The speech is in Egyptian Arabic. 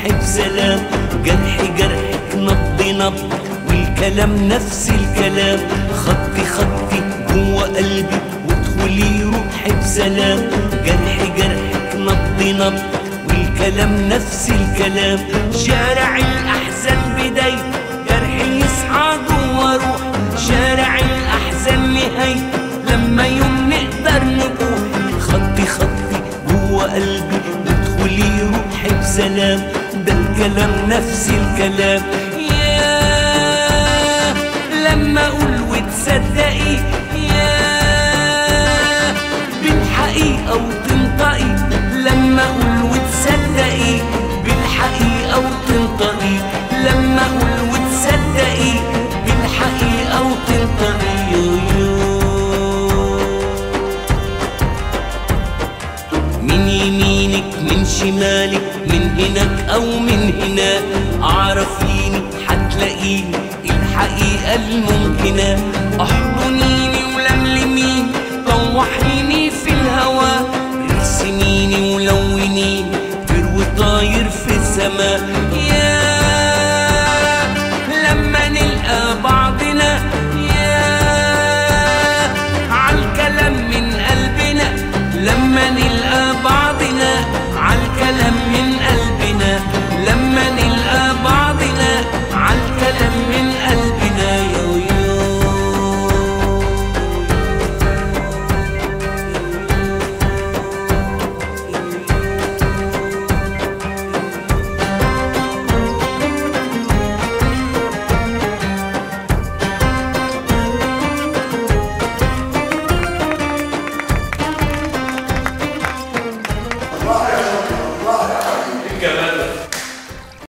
روحي بسلام جرح جرحك نبض نبض والكلام نفس الكلام خطي خطي جوه قلبي وادخلي روحي بسلام جرح جرحك نبض نبض والكلام نفس الكلام شارع الأحزان بداية جرح يصحى جوه روح شارع الأحزان نهاية لما يوم نقدر نبوح خطي خطي جوه قلبي وادخلي روحي بسلام ده الكلام نفس الكلام ياه لما اقول وتصدقي ياه بالحقيقة وتنطقي لما اقول وتصدقي بالحقيقة وتنطقي لما اقول وتصدقي بالحقيقة وتنطقي يو يو من يمينك من شمالك من هناك او من هناك عرفيني هتلاقيني الحقيقة الممكنة احضنيني ولملميني طوحيني في الهوا ارسميني ولونيني فرو طاير في السماء